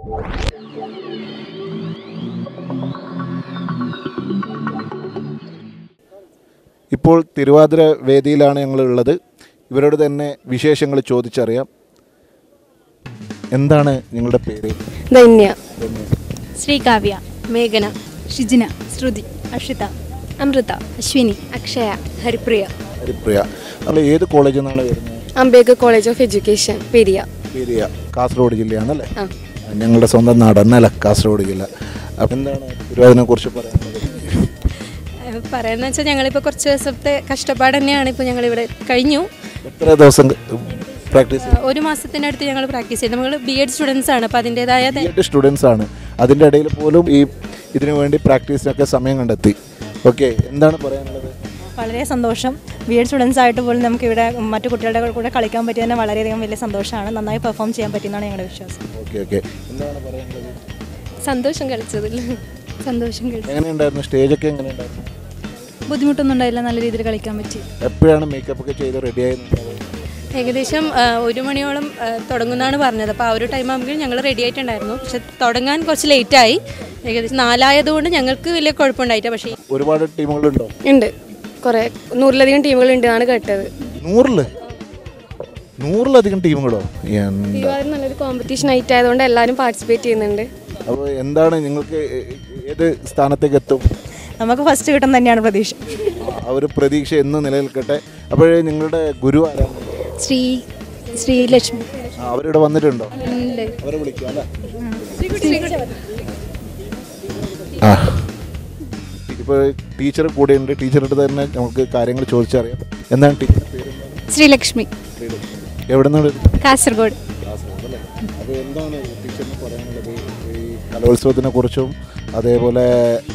ഇപ്പോൾ തിരുവാതിര വേദിയിലാണ് ഞങ്ങളുള്ളത് ഇവരോട് തന്നെ വിശേഷങ്ങൾ ചോദിച്ചറിയാം എന്താണ് നിങ്ങളുടെ പേര് ധന്യ ശ്രീകാവ്യ മേഘന ഷിജിന ശ്രുതി അക്ഷിത അമൃത അശ്വിനി അക്ഷയ ഹരിപ്രിയ ഹരിപ്രിയ നമ്മൾ ഏത് കോളേജിൽ നിന്നാണ് വരുന്നത് Ambedkar college of education Periya Periya Kasaragod ജില്ലയാണല്ലേ ആ ഞങ്ങളുടെ സ്വന്തം നാട് എന്നല്ല കാസർഗോഡ് ജില്ല അപ്പം എന്താണ് തിരുവാതിരനെ കുറിച്ച് പറയാനുള്ളത് പറയാന്ന് വെച്ചാൽ ഞങ്ങളിപ്പോൾ കുറച്ച് ദിവസത്തെ കഷ്ടപ്പാട് തന്നെയാണ് ഇപ്പോൾ ഞങ്ങളിവിടെ കഴിഞ്ഞു എത്ര ദിവസം പ്രാക്ടീസ് ഒരു മാസത്തിനടുത്ത് ഞങ്ങൾ പ്രാക്ടീസ് ചെയ്തു നമ്മൾ ബി എഡ് സ്റ്റുഡൻസ് ആണ് അപ്പോൾ അതിൻ്റെതായ എട്ട് സ്റ്റുഡൻസ് ആണ് അതിൻ്റെ ഇടയിൽ പോലും ഈ ഇതിനു വേണ്ടി പ്രാക്ടീസിനൊക്കെ സമയം കണ്ടെത്തി ഓക്കെ എന്താണ് പറയാനുള്ളത് വളരെ സന്തോഷം ബി എഡ് സ്റ്റുഡൻസ് ആയിട്ട് പോലും നമുക്ക് ഇവിടെ മറ്റു കുട്ടികളുടെ കൂടെ കളിക്കാൻ പറ്റിയത് തന്നെ വളരെയധികം വലിയ സന്തോഷമാണ് നന്നായി പെർഫോം ചെയ്യാൻ പറ്റിയെന്നാണ് ഞങ്ങളുടെ വിശ്വാസം ഓക്കെ ഓക്കെ എന്താണ് പറയാനുള്ളത് സന്തോഷം കളിച്ചതിൽ സന്തോഷം കളിച്ചു എങ്ങനെയുണ്ടായിരുന്നു സ്റ്റേജൊക്കെ എങ്ങനെയുണ്ടായിരുന്നു ബുദ്ധിമുട്ടൊന്നും ഉണ്ടായില്ല നല്ല രീതിയിൽ കളിക്കാൻ പറ്റി എപ്പോഴാണ് മേക്കപ്പ് ഒക്കെ ചെയ്ത് റെഡി ആയിരുന്നത് ഏകദേശം ആ, ഒരു മണിയോളം ആ, തുടങ്ങുന്നതാണ് പറഞ്ഞത് അപ്പോൾ ആ ഒരു ടൈം ആകുമ്പോൾ ഞങ്ങൾ റെഡി ആയിട്ടുണ്ടായിരുന്നു പക്ഷെ തുടങ്ങാൻ കുറച്ച് ലേറ്റായി ഏകദേശം നാലായതുകൊണ്ട് ഞങ്ങൾക്ക് വലിയ കുഴപ്പമുണ്ടായിട്ടില്ല പക്ഷേ ഒരുപാട് ടീമുകളുണ്ടോ ഉണ്ട് കുറേ നൂറിലധികം ടീമുകൾ ഉണ്ട് എന്നാണ് കേട്ടത് നൂറില് നൂറിലധികം ടീമുകളോ എന്താ തിരുവാതിര നല്ലൊരു കോമ്പറ്റീഷൻ ആയിട്ട് ആയതുകൊണ്ട് എല്ലാവരും പാർട്ടിസിപ്പേറ്റ് ചെയ്യുന്നുണ്ട് അപ്പോൾ എന്താണ് നിങ്ങൾക്ക് ഏത് സ്ഥാനത്തേക്ക് എത്തും നമുക്ക് ഫസ്റ്റ് കിട്ടും തന്നെയാണ് പ്രതീക്ഷ ആ ഒരു പ്രതീക്ഷ എന്ന് നിലനിൽക്കട്ടെ അപ്പോഴേ നിങ്ങളുടെ ഗുരു ആരാണ് ശ്രീ ശ്രീലക്ഷ്മി ആ, അവരിവിടെ വന്നിട്ടുണ്ടോ അവരെ വിളിക്കാം അല്ലേ ആ ഇപ്പോൾ ടീച്ചർ കൂടെ ഉണ്ട് ടീച്ചറുടെ തന്നെ നമുക്ക് കാര്യങ്ങൾ ചോദിച്ചറിയാം എന്താണ് ടീച്ചർ പേര് ശ്രീലക്ഷ്മി എവിടെ നിന്നാണ് കാസർഗോഡ് അപ്പോൾ എന്താണ് ടീച്ചറിന് പറയാനുള്ളത് ഈ കലോത്സവത്തിനെ കുറിച്ചും അതേപോലെ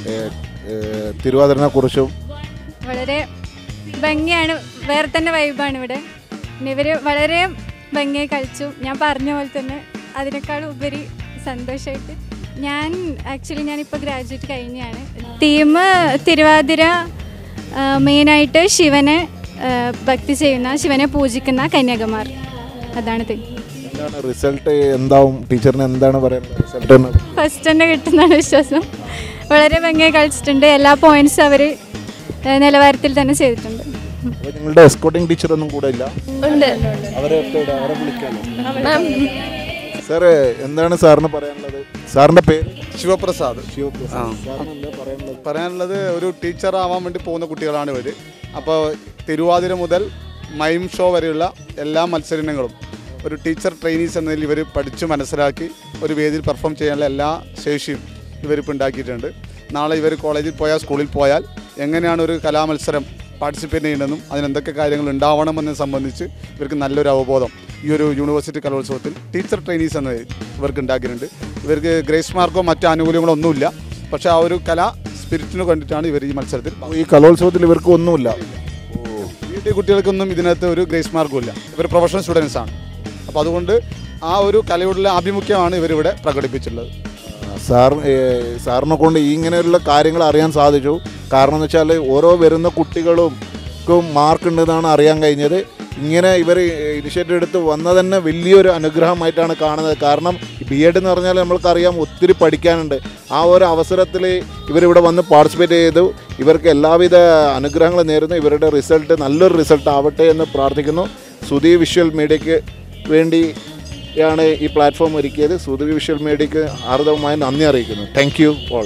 തിരുവാതിരനെ കുറിച്ചും വളരെ ഭംഗിയാണ് വേറെ തന്നെ വൈബാണ് ഇവിടെ പിന്നെ ഇവർ വളരെ ഭംഗിയായി കളിച്ചു ഞാൻ പറഞ്ഞ പോലെ തന്നെ അതിനേക്കാൾ ഉപരി സന്തോഷമായിട്ട് ഞാൻ ആക്ച്വലി ഞാനിപ്പോൾ ഗ്രാജുവേറ്റ് കഴിഞ്ഞാണ് ടീം തിരുവാതിര മെയിനായിട്ട് ശിവനെ ആ, ഭക്തി ചെയ്യുന്ന ശിവനെ പൂജിക്കുന്ന കന്യാകുമാർ അതാണ് തീം എന്താണ് റിസൾട്ട് എന്താവും ടീച്ചറിന് എന്താണ് പറയാനുള്ളത് റിസൾട്ട് എന്ന് ഫസ്റ്റ് തന്നെ കിട്ടുന്നതാണ് വിശ്വാസം വളരെ ഭംഗിയായി കളിച്ചിട്ടുണ്ട് എല്ലാ പോയിന്റ്സും അവർ നിലവാരത്തിൽ തന്നെ ചെയ്തിട്ടുണ്ട് അപ്പോൾ നിങ്ങളുടെ എസ്കോട്ടിംഗ് ടീച്ചർ ഒന്നും കൂടെ ഇല്ല ഉണ്ട് അവരെ ഒക്കെ ഇവിടെ- അവരെ വിളിക്കാമോ സാറ് എന്താണ് സാറിന് പറയാനുള്ളത് സാറിന്റെ പേര് ശിവപ്രസാദ് ശിവപ്രസാദ് സാറിന് എന്താ പറയാനുള്ളത് പറയാനുള്ളത് ഒരു ടീച്ചർ ആവാൻ വേണ്ടി പോകുന്ന കുട്ടികളാണ് ഇവർ അപ്പോൾ തിരുവാതിര മുതൽ മൈം ഷോ വരെയുള്ള എല്ലാ മത്സരങ്ങളും ഒരു ടീച്ചർ ട്രെയിനീസ് എന്നതിൽ ഇവർ പഠിച്ചു മനസ്സിലാക്കി ഒരു വേദിയിൽ പെർഫോം ചെയ്യാനുള്ള എല്ലാ ശേഷിയും ഇവരിപ്പോൾ ഉണ്ടാക്കിയിട്ടുണ്ട് നാളെ ഇവർ കോളേജിൽ പോയാൽ സ്കൂളിൽ പോയാൽ എങ്ങനെയാണ് ഒരു കലാമത്സരം പാർട്ടിസിപ്പേറ്റ് ചെയ്യുന്നതെന്നും അതിനെന്തൊക്കെ കാര്യങ്ങൾ ഉണ്ടാവണമെന്നതിനെ സംബന്ധിച്ച് ഇവർക്ക് നല്ലൊരു അവബോധം ഈ ഒരു യൂണിവേഴ്സിറ്റി കലോത്സവത്തിൽ ടീച്ചർ ട്രെയിനീസ് എന്നത് ഇവർക്ക് ഉണ്ടാക്കിയിട്ടുണ്ട് ഇവർക്ക് ഗ്രേസ് മാർക്കോ മറ്റു ആനുകൂല്യങ്ങളോ ഒന്നുമില്ല പക്ഷേ ആ ഒരു കലാ സ്പിരിറ്റിന് കണ്ടിട്ടാണ് ഇവർ ഈ മത്സരത്തിൽ ഈ കലോത്സവത്തിൽ ഇവർക്ക് ഒന്നുമില്ല വീട്ടിൽ കുട്ടികൾക്കൊന്നും ഇതിനകത്ത് ഒരു ഗ്രേസ് മാർക്കും ഇല്ല ഇവർ പ്രൊഫഷണൽ സ്റ്റുഡൻസ് ആണ് അപ്പോൾ അതുകൊണ്ട് ആ ഒരു കലയോടുള്ള ആഭിമുഖ്യമാണ് ഇവരിവിടെ പ്രകടിപ്പിച്ചിട്ടുള്ളത് സാർ ഏഹ്, സാറിനെ കൊണ്ട് ഈ ഇങ്ങനെയുള്ള കാര്യങ്ങൾ അറിയാൻ സാധിച്ചു കാരണം എന്ന് വെച്ചാൽ ഓരോ വരുന്ന കുട്ടികൾക്കും മാർക്ക് ഉണ്ടെന്നാണ് അറിയാൻ കഴിഞ്ഞത് ഇങ്ങനെ ഇവർ ഇനിഷ്യേറ്റീവ് എടുത്ത് വന്ന തന്നെ വലിയൊരു അനുഗ്രഹമായിട്ടാണ് കാണുന്നത് കാരണം ബി എഡ് എന്ന് പറഞ്ഞാൽ നമ്മൾക്കറിയാം ഒത്തിരി പഠിക്കാനുണ്ട് ആ ഒരു അവസരത്തിൽ ഇവരിവിടെ വന്ന് പാർട്ടിസിപ്പേറ്റ് ചെയ്തു ഇവർക്ക് എല്ലാവിധ അനുഗ്രഹങ്ങളും നേരുന്നു ഇവരുടെ റിസൾട്ട് നല്ലൊരു റിസൾട്ട് ആവട്ടെ എന്ന് പ്രാർത്ഥിക്കുന്നു സുധി വിഷ്വൽ മീഡിയയ്ക്ക് വേണ്ടിയാണ് ഈ പ്ലാറ്റ്ഫോം ഒരുക്കിയത് സുധി വിഷ്വൽ മീഡിയയ്ക്ക് ആർദവമായി നന്ദി അറിയിക്കുന്നു താങ്ക് യു ഓൾ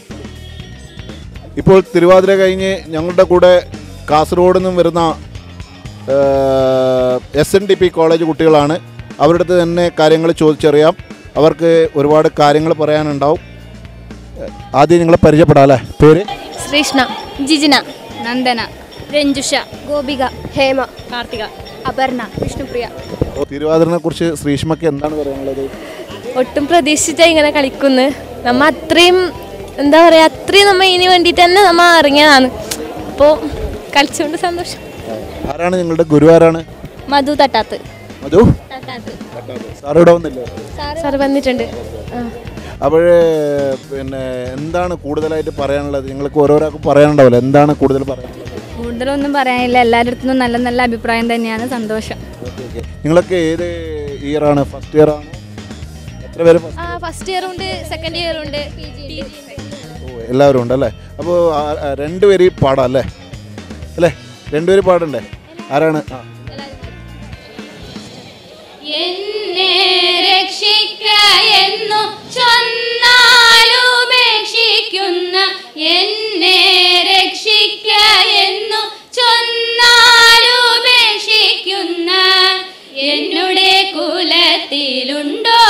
ഇപ്പോൾ തിരുവാതിര കഴിഞ്ഞ് ഞങ്ങളുടെ കൂടെ കാസർഗോഡ് നിന്നും വരുന്ന S N D P college കുട്ടികളാണ് അവരുടെ അടുത്ത് തന്നെ കാര്യങ്ങൾ ചോദിച്ചറിയാം അവർക്ക് ഒരുപാട് കാര്യങ്ങൾ പറയാനുണ്ടാവും ഏഹ് ആദ്യം നിങ്ങളെ പരിചയപ്പെടാം അല്ലേ പേര് ശ്രീഷ്ണ ജിജിന നന്ദന രഞ്ജുഷ ഗോപിക ഹേമ കാർത്തിക അപർണ വിഷ്ണുപ്രിയ തിരുവാതിരനെ കുറിച്ച് ശ്രീഷ്മയ്ക്ക് എന്താണ് പറയാനുള്ളത് ഒട്ടും പ്രതീക്ഷിച്ച ഇങ്ങനെ കളിക്കുന്നു നമ്മ അത്രയും എന്താ പറയാ അത്രയും നമ്മ ഇതിന് വേണ്ടിയിട്ട് തന്നെ നമ്മ ഇറങ്ങിയതാണ് അപ്പോൾ കളിച്ചുകൊണ്ട് സന്തോഷം ആരാണ് നിങ്ങളുടെ ഗുരു ആരാണ് മധു തട്ടാത്ത് മധു സാർ ഇവിടെ വന്നില്ലേ സാറ് വന്നിട്ടുണ്ട് അപ്പോഴേ പിന്നെ എന്താണ് കൂടുതലായിട്ട് പറയാനുള്ളത് നിങ്ങൾക്ക് ഓരോരാൾക്കും പറയാനുണ്ടാവില്ല എന്താണ് കൂടുതൽ പറയാനുള്ളത് കൂടുതലൊന്നും പറയാനില്ല എല്ലാവരുടെ അടുത്തുനിന്നും നല്ല നല്ല അഭിപ്രായം തന്നെയാണ് സന്തോഷം ഓക്കെ ഓക്കെ നിങ്ങളൊക്കെ ഏത് ഇയറാണ് ഫസ്റ്റ് ഇയർ ആണോ എത്ര പേര് ഫസ്റ്റ് ഇയർ ഉണ്ട് സെക്കൻഡ് ഇയർ ഉണ്ട് ഓ എല്ലാവരും ഉണ്ട് അല്ലേ അപ്പോൾ രണ്ടുപേര് പാടാം അല്ലേ അല്ലേ രണ്ടുപേര് പാടണ്ടേ ആരാണ് ആ എന്നെ രക്ഷിക്ക എന്നു ചൊന്നാലുപേക്ഷിക്കുന്ന എന്നെ രക്ഷിക്ക എന്നു ചൊന്നാലുപേക്ഷിക്കുന്ന എന്നുടെ കുലത്തിലുണ്ടോ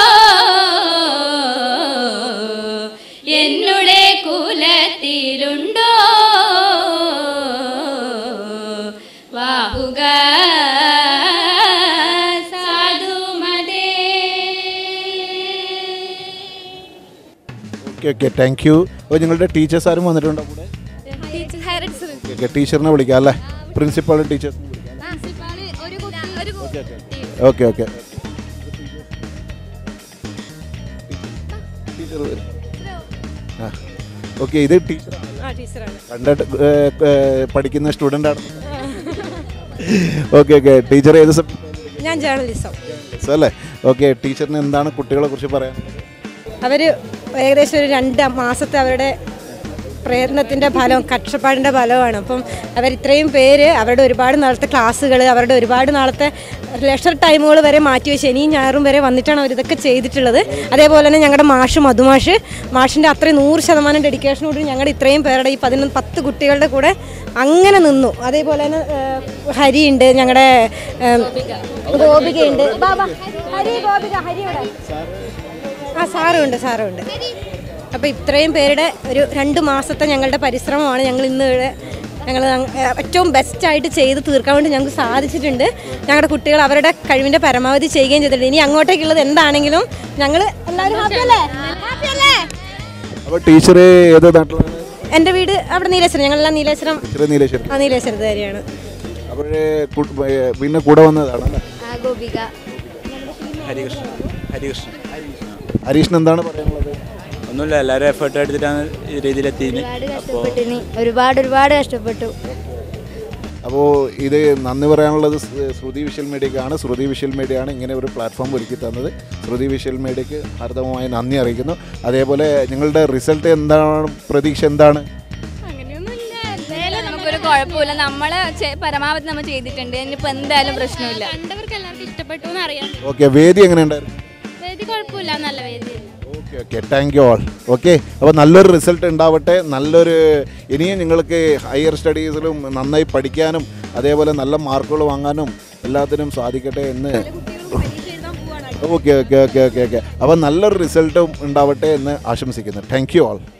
എന്നുടെ കുലത്തിലുണ്ടോ വാഹുക സാധുമതേ ഓക്കെ ഓക്കെ താങ്ക് യു അപ്പോൾ നിങ്ങളുടെ ടീച്ചേഴ്സ് ആരും വന്നിട്ടുണ്ടോ കൂടെ ടീച്ചർ ഹയർ ഓക്കെ ടീച്ചറിനെ വിളിക്കാം അല്ലേ പ്രിൻസിപ്പാളും ടീച്ചേഴ്സിനെ വിളിക്കാം ഒരു കുട്ടി ഒരു ഓക്കെ ഓക്കെ ഓക്കെ ടീച്ചർ ആ ഓക്കെ ഇത് ടീച്ചർ കണ്ടിട്ട് ഏ, ഏ, പഠിക്കുന്ന സ്റ്റുഡൻ്റ് ആണ് ഓക്കെ ഓക്കെ ടീച്ചർ ഏത് സബ്ജക്ട് ഞാൻ ജേർണലിസം അല്ലേ ഓക്കെ ടീച്ചറിന് എന്താണ് കുട്ടികളെ കുറിച്ച് പറയാനുള്ളത് അവർ ഏകദേശം ഒരു രണ്ട് മാസത്തെ അവരുടെ പ്രയത്നത്തിൻ്റെ ഫലം കഷ്ടപ്പാടിൻ്റെ ഫലമാണ് അപ്പം അവർ ഇത്രയും പേര് അവരുടെ ഒരുപാട് നാളത്തെ ക്ലാസ്സുകൾ അവരുടെ ഒരുപാട് നാളത്തെ ലെഷർ ടൈമുകൾ വരെ മാറ്റി വെച്ച് ശനിയും ഞായറും വരെ വന്നിട്ടാണ് അവരിതൊക്കെ ചെയ്തിട്ടുള്ളത് അതേപോലെ തന്നെ ഞങ്ങളുടെ മാഷ് മധുമാഷ് മാഷിൻ്റെ അത്രയും നൂറ് ശതമാനം ഡെഡിക്കേഷനോട് ഞങ്ങളുടെ ഇത്രയും പേരുടെ ഈ പതിനൊന്ന് പത്ത് കുട്ടികളുടെ കൂടെ അങ്ങനെ നിന്നു അതേപോലെ തന്നെ ഏഹ്, ഹരിയുണ്ട് ഞങ്ങളുടെ ഏഹ്, ഗോപികയുണ്ട് ബാബാ ഹരി ഗോപിക ഹരി ഇവിടെ ആ സാറുണ്ട് സാറുണ്ട് അപ്പോൾ ഇത്രയും പേരുടെ ഒരു രണ്ട് മാസത്തെ ഞങ്ങളുടെ പരിശ്രമമാണ് ഞങ്ങൾ ഇന്ന് ഇവിടെ ഞങ്ങൾ ഏറ്റവും ബെസ്റ്റായിട്ട് ചെയ്ത് തീർക്കാൻ വേണ്ടി ഞങ്ങൾക്ക് സാധിച്ചിട്ടുണ്ട് ഞങ്ങളുടെ കുട്ടികൾ അവരുടെ കഴിവിൻ്റെ പരമാവധി ചെയ്യുകയും ചെയ്തിട്ടുണ്ട് ഇനി അങ്ങോട്ടേക്കുള്ളത് എന്താണെങ്കിലും ഞങ്ങൾ എല്ലാവരും ഹാപ്പി അല്ലേ ഹാപ്പി അല്ലേ അപ്പോൾ ടീച്ചർ ഏത് നാട്ടിലാണ് എൻ്റെ വീട് അവിടെ നീലേശ്വരം ഞങ്ങളെല്ലാം നീലേശ്വരം ടീച്ചർ നീലേശ്വരം ആ നീലേശ്വരത്തുകാരിയാണ് അപ്പോഴേ പിന്നെ കൂടെ വന്നതാണ് അല്ലേ ഗോപിക ഹരികൃഷ്ണൻ ഹരികൃഷ്ണൻ ഹരീഷിന് എന്താണ് പറയാനുള്ളത് ഒന്നുമില്ല എല്ലാവരും എഫേർട്ട് എടുത്തിട്ടാണ് ഈ രീതിയിലെത്തിയത് അപ്പോൾ കഷ്ടപ്പെട്ടിനി ഒരുപാട് ഒരുപാട് കഷ്ടപ്പെട്ടു അപ്പോൾ ഇത് നന്ദി പറയാനുള്ളത് സ് ശ്രുതി വിഷ്വൽ മീഡിയക്കാണ് ശ്രുതി വിഷ്വൽ മീഡിയയാണ് ഇങ്ങനെ ഒരു പ്ലാറ്റ്ഫോം ഒരുക്കി തന്നത് ശ്രുതി വിഷ്വൽ മീഡിയക്ക് ഹാർദവമായി നന്ദി അറിയിക്കുന്നു അതേപോലെ നിങ്ങളുടെ റിസൾട്ട് എന്താണ് പ്രതീക്ഷ എന്താണ് എന്തായാലും നമുക്കൊരു കുഴപ്പമില്ല നമ്മൾ പരമാവധി നമ്മൾ ചെയ്തിട്ടുണ്ട് ഇനിയിപ്പോൾ എന്തായാലും പ്രശ്നമില്ല കണ്ടവർക്ക് എല്ലാവർക്കും ഇഷ്ടപ്പെട്ടു എന്ന് അറിയാം ഓക്കെ വേദി എങ്ങനെ ഉണ്ടായിരുന്നു വേദി കുഴപ്പമില്ല നല്ല വേദി okay okay thank you all okay അപ്പോൾ നല്ലൊരു റിസൾട്ട് ഉണ്ടാവട്ടെ നല്ലൊരു ഇനിയും നിങ്ങൾക്ക് ഹയർ സ്റ്റഡീസിലും നന്നായി പഠിക്കാനും അതേപോലെ നല്ല മാർക്കുകൾ വാങ്ങാനും എല്ലാത്തിനും സാധിക്കട്ടെ എന്ന് okay okay okay okay okay അപ്പോൾ നല്ലൊരു റിസൾട്ടും ഉണ്ടാവട്ടെ എന്ന് ആശംസിക്കുന്നു thank you all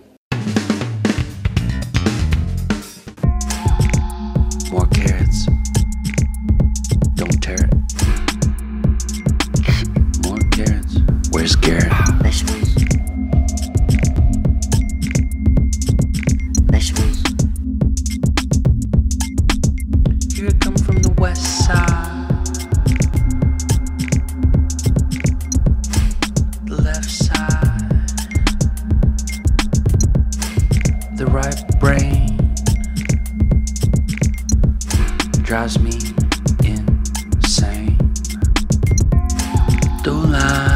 More carrots. Don't tear it. More carrots. Where's Garrett? Vegetables. Vegetables. Here I come from the west side. The left side. The right brain drives me insane. Don't lie.